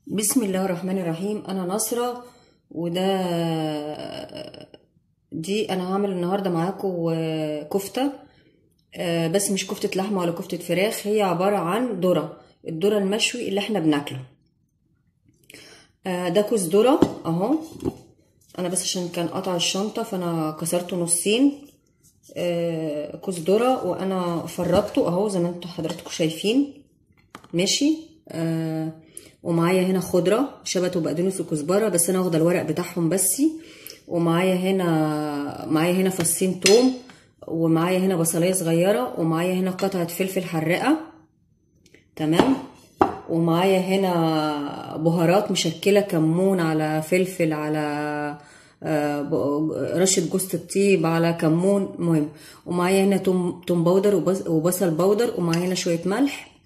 بسم الله الرحمن الرحيم انا نصرة وده دي انا هعمل النهارده معاكم كفته آه، بس مش كفته لحمه ولا كفته فراخ هي عباره عن ذره الذره المشوي اللي احنا بناكله آه، ده كوز ذره اهو انا بس عشان كان قطع الشنطه فانا كسرته نصين آه، كوز ذره وانا فرطته اهو زي ما انتوا حضراتكم شايفين ماشي آه ومعايا هنا خضرة شبت وبقدونس وكزبرة بس انا واخدة الورق بتاعهم بسي ومعايا هنا معايا هنا فصين توم ومعايا هنا بصلاية صغيرة ومعايا هنا قطعة فلفل حراقة تمام ومعايا هنا بهارات مشكلة كمون على فلفل على آه، ب- رشة جوز الطيب على كمون مهم ومعايا هنا توم توم باودر وبص- وبصل باودر ومعايا هنا شوية ملح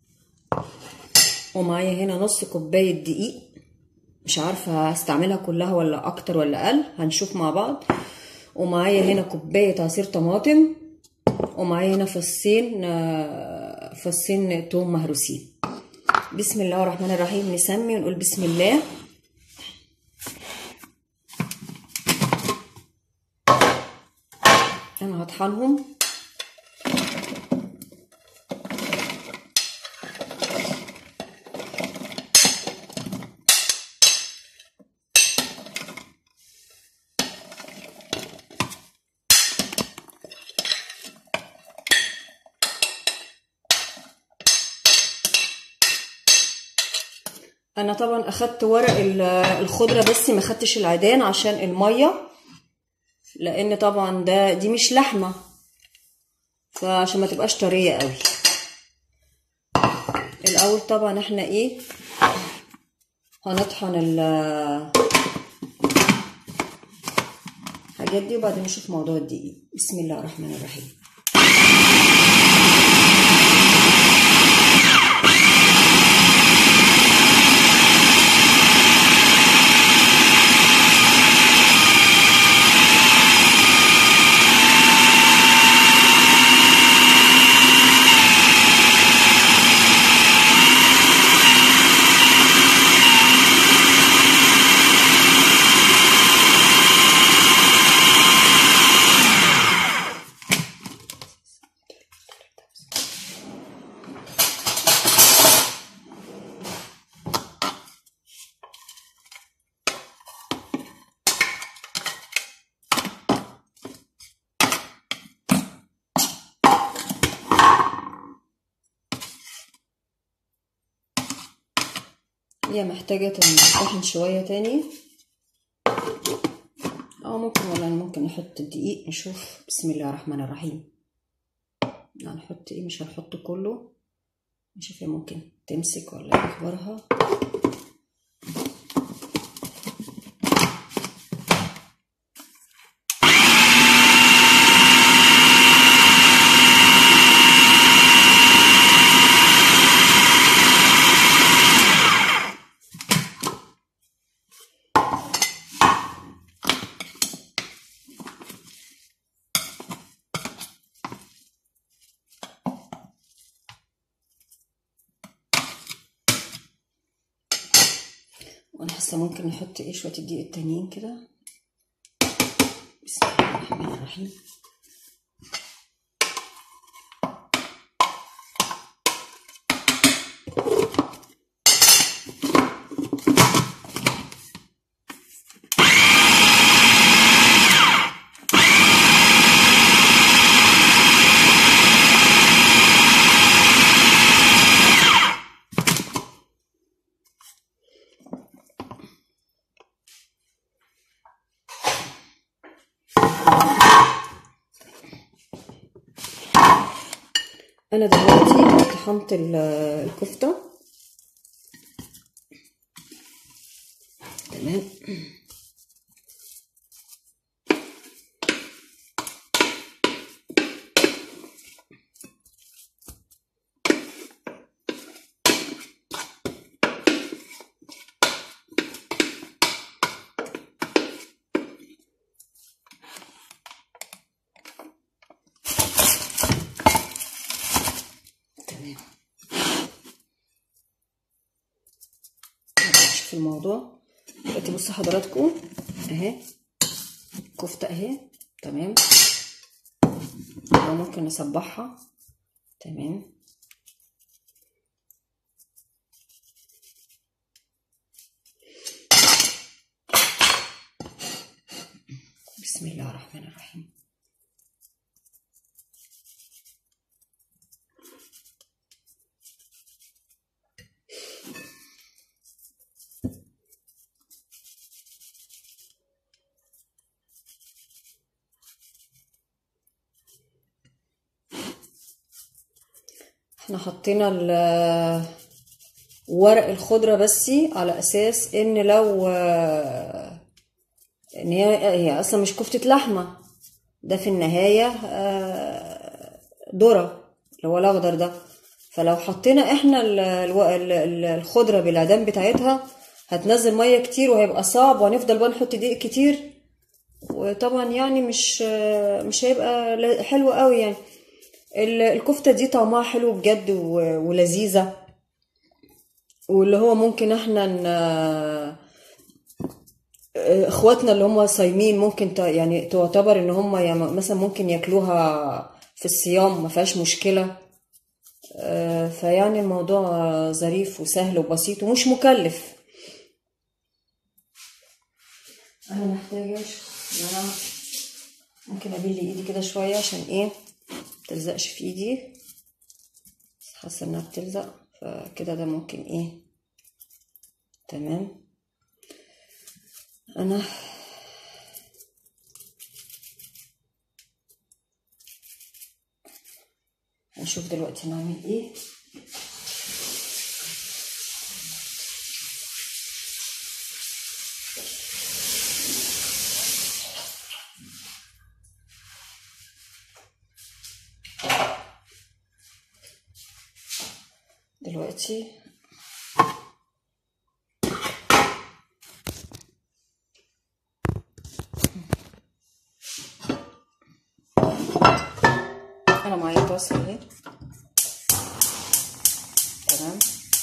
ومعايا هنا نص كوباية دقيق مش عارفة هستعملها كلها ولا أكتر ولا أقل هنشوف مع بعض ومعايا هنا كوباية عصير طماطم ومعايا هنا فصين آه، فصين توم مهروسين بسم الله الرحمن الرحيم نسمي ونقول بسم الله أنا هطحنهم انا طبعا اخدت ورق ال- الخضره بس ما خدتش العيدان عشان الميه لان طبعا ده دي مش لحمه فعشان ما تبقاش طريه قوي الاول طبعا احنا ايه هنطحن ال الحاجات دي وبعدين نشوف موضوع الدقيق بسم الله الرحمن الرحيم هي محتاجة تنطحن شوية تاني أو ممكن ولا ممكن نحط الدقيق نشوف بسم الله الرحمن الرحيم هنحط ايه مش هنحط كله نشوف هي ممكن تمسك ولا ايه اخبارها وانا حاسه ممكن نحط ايه شويه الدقيق التانيين كده بسم الله الرحمن الرحيم انا دلوقتي طحنت ال- الكفته تمام تمام في الموضوع دلوقتي بصوا حضراتكم اهي كفته اهي تمام ممكن نصبحها تمام بسم الله الرحمن الرحيم احنا حطينا ورق الخضرة بس على اساس ان لو ان هي هي اصلا مش كفتة لحمة ده في النهاية ذرة اللي هو الاخضر ده فلو حطينا احنا الخضرة بالعدام بتاعتها هتنزل مية كتير وهيبقى صعب وهنفضل بقى نحط دقيق كتير وطبعا يعني مش مش هيبقى حلو قوي يعني الكفته دي طعمها حلو بجد ولذيذه واللي هو ممكن احنا ن... اخواتنا اللي هم صايمين ممكن ت... يعني تعتبر ان هم يعني مثلا ممكن ياكلوها في الصيام ما فيهاش مشكله فيعني الموضوع ظريف وسهل وبسيط ومش مكلف انا محتاجه ان انا ممكن ابل ايدي كده شويه عشان ايه متلزقش في ايدي حاسه انها بتلزق فكده ده ممكن ايه تمام انا هنشوف دلوقتي نعمل ايه دلوقتي انا معايا طاسه اهي تمام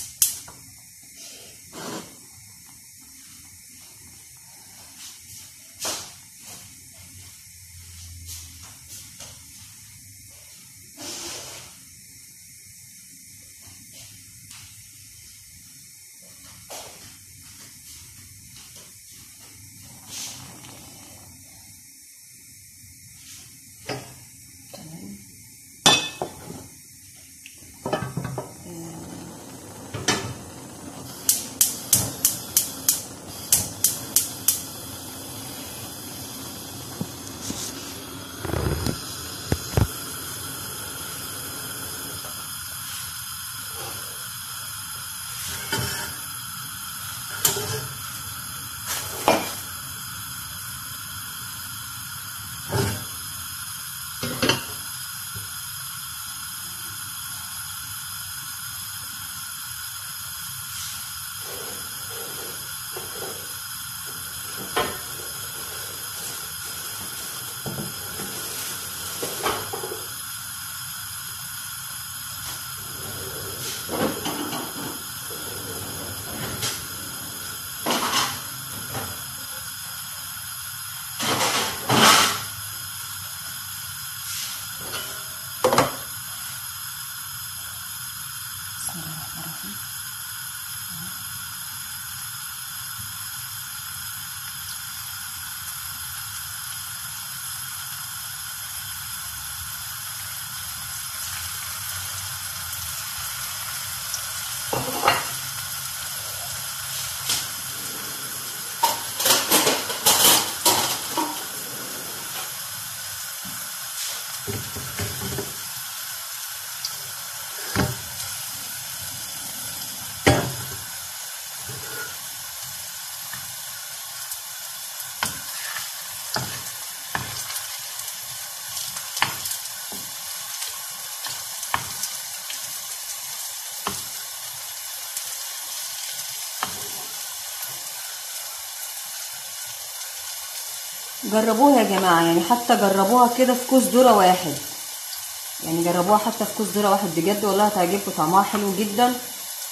جربوها يا جماعة يعني حتى جربوها كده في كوز ذرة واحد يعني جربوها حتى في كوز ذرة واحد بجد والله هتعجبكم طعمها حلو جدا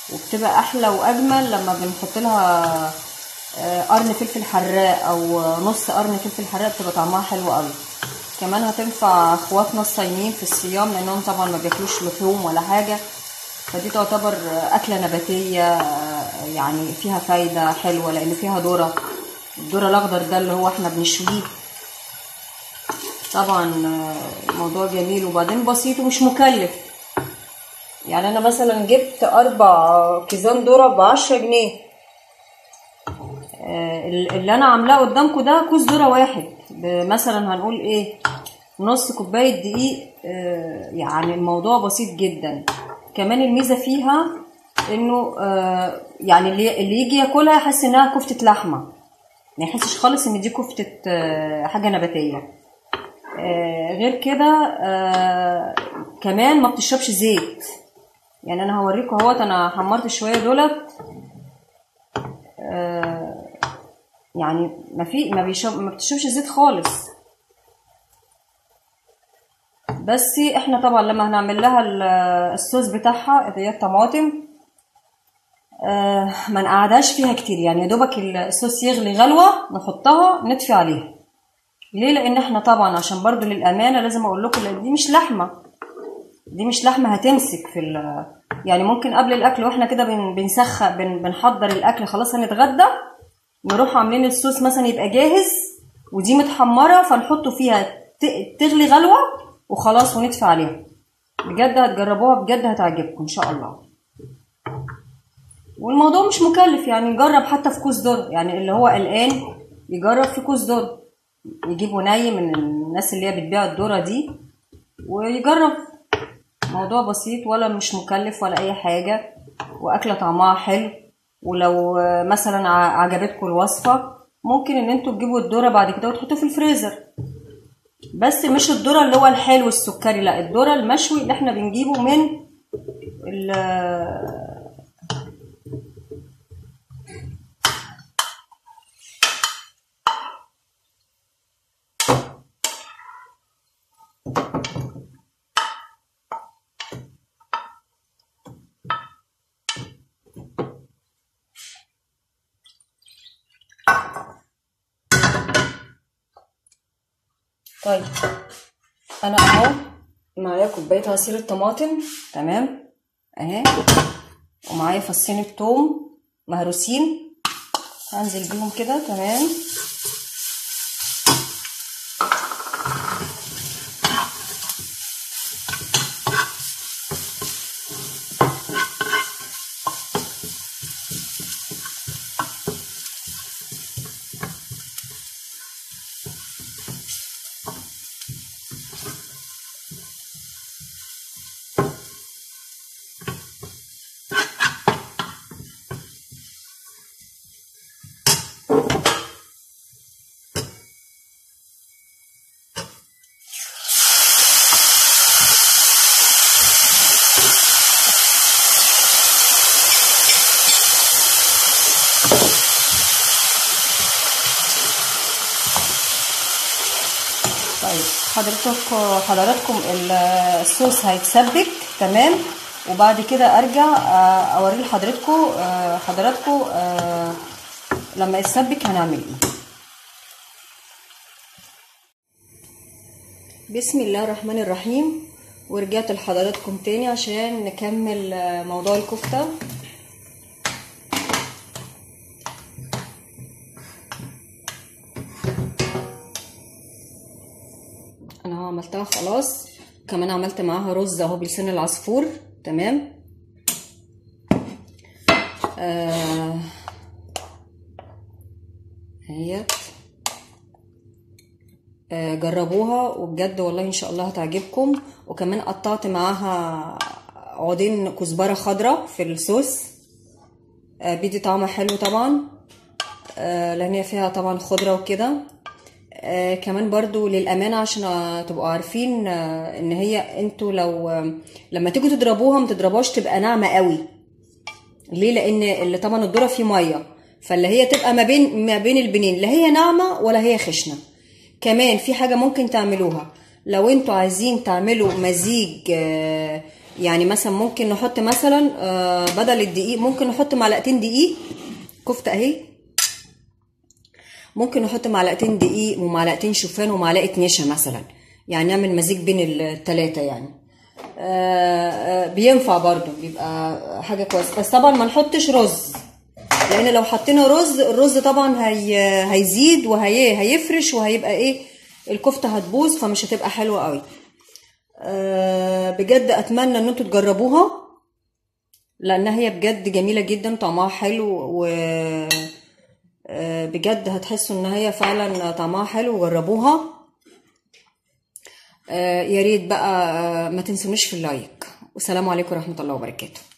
وبتبقى احلى واجمل لما بنحط لها آه، قرن فلفل حراق او نص قرن فلفل حراق بتبقى طعمها حلو قوي كمان هتنفع اخواتنا الصايمين في الصيام لانهم طبعا ما بياكلوش لحوم ولا حاجه فدي تعتبر اكله نباتيه آه، يعني فيها فايده حلوه لان فيها ذره الذره الاخضر ده اللي هو احنا بنشويه طبعا آه، موضوع جميل وبعدين بسيط ومش مكلف يعني انا مثلا جبت اربع كيزان ذره بعشرة جنيه آه، اللي انا عاملاه قدامكم ده كوز ذره واحد مثلا هنقول ايه نص كوبايه دقيق آه، يعني الموضوع بسيط جدا كمان الميزه فيها انه آه، يعني اللي اللي يجي ياكلها يحس انها كفته لحمه ما يحسش خالص ان دي كفته آه، حاجه نباتيه آه، غير كده آه، كمان ما بتشربش زيت يعني انا هوريكم اهوت انا حمرت شويه دولت آه، يعني ما في ما بيشرب ما بتشربش زيت خالص بس احنا طبعا لما هنعمل لها ال- الصوص بتاعها اللي هي الطماطم آه ما نقعدهاش فيها كتير يعني يا دوبك الصوص يغلي غلوه نحطها نطفي عليها ليه لان احنا طبعا عشان برضو للامانه لازم اقول لكم لأن دي مش لحمه دي مش لحمه هتمسك في ال يعني ممكن قبل الاكل واحنا كده بن- بنسخن بن بنحضر الاكل خلاص هنتغدى نروح عاملين الصوص مثلا يبقى جاهز ودي متحمره فنحطه فيها ت- تغلي غلوه وخلاص ونطفي عليها بجد هتجربوها بجد هتعجبكم ان شاء الله والموضوع مش مكلف يعني نجرب حتى في كوز ذره يعني اللي هو قلقان يجرب في كوز ذره يجيبوا ني من الناس اللي هي بتبيع الذره دي ويجرب موضوع بسيط ولا مش مكلف ولا اي حاجه واكله طعمها حلو ولو آه، مثلا ع- عجبتكم الوصفه ممكن ان انتوا تجيبوا الذره بعد كده وتحطوه في الفريزر بس مش الذره اللي هو الحلو السكري لا الذره المشوي اللي احنا بنجيبه من ال- طيب انا اهو معايا كوبايه عصير الطماطم تمام اهي ومعايا فصين الثوم مهروسين هنزل بيهم كده تمام طيب حضرتك حضراتكم ال- الصوص هيتسبك تمام وبعد كده ارجع آه، اوري لحضراتكم آه، حضراتكم آه، لما يتسبك هنعمل ايه بسم الله الرحمن الرحيم ورجعت لحضراتكم تاني عشان نكمل آه، موضوع الكفتة انا عملتها خلاص كمان عملت معاها رز اهو بلسان العصفور تمام آه اهيت آه جربوها وبجد والله ان شاء الله هتعجبكم وكمان قطعت معاها عودين كزبره خضراء في الصوص آه بيدي طعمها حلو طبعا آه لان هي فيها طبعا خضره وكده آه كمان برضو للأمانة عشان آه، تبقوا عارفين آه ان هي انتوا لو آه لما تيجوا تضربوها ما تضربوهاش تبقى ناعمة قوي ليه لان اللي طبعا الذرة فيه مية فاللي هي تبقى ما بين ما بين البنين لا هي ناعمة ولا هي خشنة كمان في حاجة ممكن تعملوها لو انتوا عايزين تعملوا مزيج آه يعني مثلا ممكن نحط مثلا آه، بدل الدقيق ممكن نحط معلقتين دقيق كفته اهي ممكن نحط معلقتين دقيق ومعلقتين شوفان ومعلقه نشا مثلا يعني نعمل مزيج بين التلاتة يعني آه، آه، بينفع برضو بيبقى حاجه كويسه بس طبعا ما نحطش رز لان لو حطينا رز الرز طبعا هي هيزيد وهي هيفرش وهيبقى ايه الكفته هتبوظ فمش هتبقى حلوه قوي أه بجد اتمنى ان انتوا تجربوها لانها هي بجد جميله جدا طعمها حلو و آه، بجد هتحسوا ان هي فعلا طعمها حلو وجربوها آه، يا ريت بقى آه، ما تنسونيش في اللايك والسلام عليكم ورحمه الله وبركاته